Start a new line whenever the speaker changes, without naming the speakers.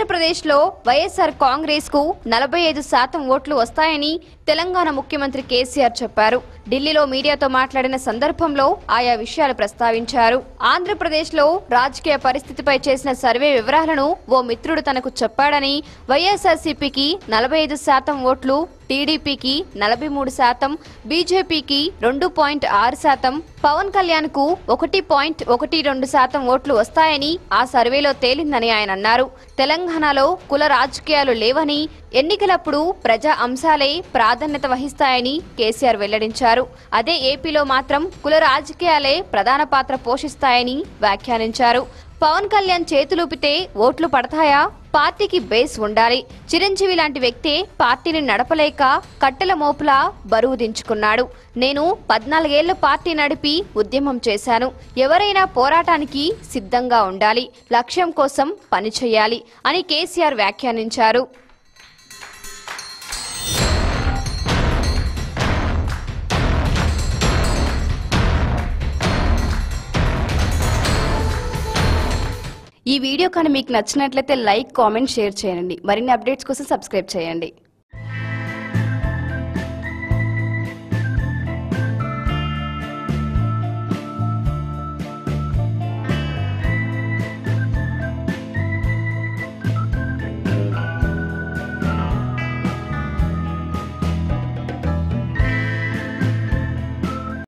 ఆంధ్రప్రదేశ్లో వైఎస్ఆర్ కాంగ్రెస్ కు నలభై ఐదు శాతం ఓట్లు వస్తాయని తెలంగాణ ముఖ్యమంత్రి కేసీఆర్ చెప్పారు ఢిల్లీలో మీడియాతో మాట్లాడిన సందర్భంలో ఆయా విషయాలు ప్రస్తావించారు ఆంధ్రప్రదేశ్లో రాజకీయ పరిస్థితిపై చేసిన సర్వే వివరాలను ఓ మిత్రుడు తనకు చెప్పాడని వైఎస్ఆర్సీపీకి నలభై ఐదు శాతం ఓట్లు టీడీపీకి నలభై మూడు శాతం బీజేపీకి రెండు పాయింట్ ఆరు శాతం పవన్ కళ్యాణ్ కు ఒకటి పాయింట్ ఒకటి రెండు శాతం ఓట్లు వస్తాయని ఆ సర్వేలో తేలిందని ఆయన అన్నారు తెలంగాణలో కుల రాజకీయాలు లేవని ఎన్నికలప్పుడు ప్రజా అంశాలే ప్రాధాన్యత వహిస్తాయని కేసీఆర్ వెల్లడించారు అదే ఏపీలో మాత్రం కుల రాజకీయాలే ప్రధాన పాత్ర పోషిస్తాయని వ్యాఖ్యానించారు పవన్ కళ్యాణ్ చేతులూపితే ఓట్లు పడతాయా పార్టీకి బేస్ ఉండాలి చిరంజీవి లాంటి వ్యక్తే పార్టీని నడపలేక కట్టెల మోపులా బరువు దించుకున్నాడు నేను పద్నాలుగేళ్ల పార్టీ నడిపి ఉద్యమం చేశాను ఎవరైనా పోరాటానికి సిద్ధంగా ఉండాలి లక్ష్యం కోసం పనిచేయాలి అని కేసీఆర్ వ్యాఖ్యానించారు ఈ వీడియో కానీ మీకు నచ్చినట్లయితే లైక్ కామెంట్ షేర్ చేయండి మరిన్ని అప్డేట్స్ కోసం సబ్స్క్రైబ్ చేయండి